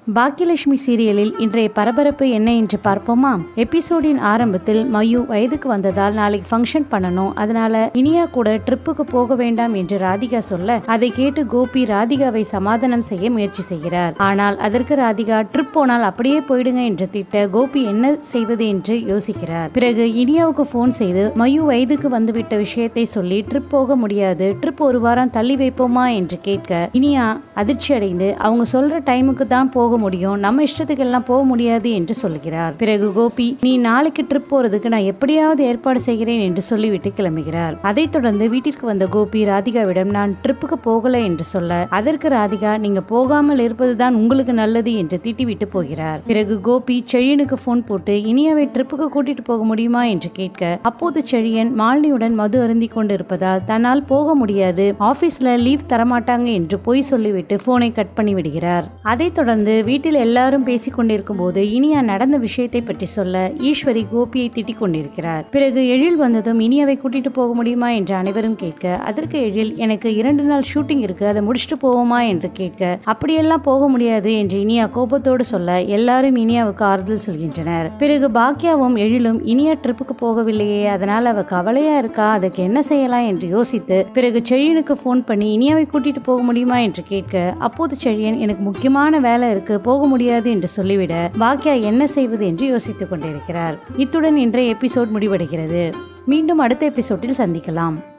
பாக்கியலட்சுமி சீரியலில் இன்றைய பரபரப்பு என்ன என்று பார்ப்போமா எபிசோடின் ஆரம்பத்தில் மயு வயதுக்கு வந்ததால் நாளைக்கு ஃபங்க்ஷன் பண்ணணும் அதனால இனியா கூட ட்ரிப்புக்கு போக வேண்டாம் என்று ராதிகா சொல்ல அதை கேட்டு கோபி ராதிகாவை சமாதானம் செய்ய முயற்சி செய்கிறார் ஆனால் அதற்கு ராதிகா ட்ரிப் போனால் அப்படியே போயிடுங்க என்று திட்ட கோபி என்ன செய்வது என்று யோசிக்கிறார் பிறகு இனியாவுக்கு ஃபோன் செய்து மயு வயதுக்கு வந்துவிட்ட விஷயத்தை சொல்லி ட்ரிப் போக முடியாது ட்ரிப் ஒரு வாரம் தள்ளி வைப்போமா என்று கேட்க இனியா அதிர்ச்சி அடைந்து அவங்க சொல்ற டைமுக்கு தான் போக முடியும் நம்ம இஷ்டத்துக்கு எல்லாம் போக முடியாது என்று சொல்கிறார் பிறகு கோபி நீ நாளைக்கு ட்ரிப் போறதுக்கு நான் எப்படியாவது ஏற்பாடு செய்கிறேன் என்று சொல்லிவிட்டு கிளம்புகிறார் அதைத் தொடர்ந்து வீட்டிற்கு வந்த கோபி ராதிகாவிடம் நான் ட்ரிப்புக்கு போகல என்று சொல்ல அதற்கு ராதிகா நீங்க போகாமல் இருப்பதுதான் உங்களுக்கு நல்லது என்று திட்டிவிட்டு போகிறார் பிறகு கோபி செழியனுக்கு போன் போட்டு இனியாவை ட்ரிப்புக்கு கூட்டிட்டு போக முடியுமா என்று கேட்க அப்போது செழியன் மாலினியுடன் மது அருந்தி கொண்டு இருப்பதால் தன்னால் போக முடியாது ஆபீஸ்ல லீவ் தரமாட்டாங்க என்று பொய் சொல்லிவிட்டு போனை கட் பண்ணி விடுகிறார் அதைத் தொடர்ந்து வீட்டில் எல்லாரும் பேசிக் கொண்டிருக்கும் போது இனியா நடந்த விஷயத்தை பற்றி சொல்ல ஈஸ்வரி கோபியை திட்டிக் கொண்டிருக்கிறார் பிறகு எழில் வந்ததும் இனியாவை கூட்டிட்டு போக முடியுமா என்று அனைவரும் கேட்க அதற்கு எழில் எனக்கு இரண்டு நாள் ஷூட்டிங் இருக்கு அதை முடிச்சுட்டு போவோமா என்று கேட்க அப்படியெல்லாம் போக முடியாது என்று இனியா கோபத்தோடு சொல்ல எல்லாரும் இனியாவுக்கு ஆறுதல் சொல்கின்றனர் பிறகு பாக்கியாவும் எழிலும் இனியா ட்ரிப்புக்கு போகவில்லையே அதனால் அவ கவலையா இருக்கா அதுக்கு என்ன செய்யலாம் என்று யோசித்து பிறகு செழியனுக்கு ஃபோன் பண்ணி இனியாவை கூட்டிட்டு போக முடியுமா என்று கேட்க அப்போது செழியன் எனக்கு முக்கியமான வேலை இருக்கு போக முடியாது என்று சொல்லிவிட பாக்கியா என்ன செய்வது என்று யோசித்துக் கொண்டிருக்கிறார் இத்துடன் இன்றைய எபிசோட் முடிவடைகிறது மீண்டும் அடுத்த எபிசோட்டில் சந்திக்கலாம்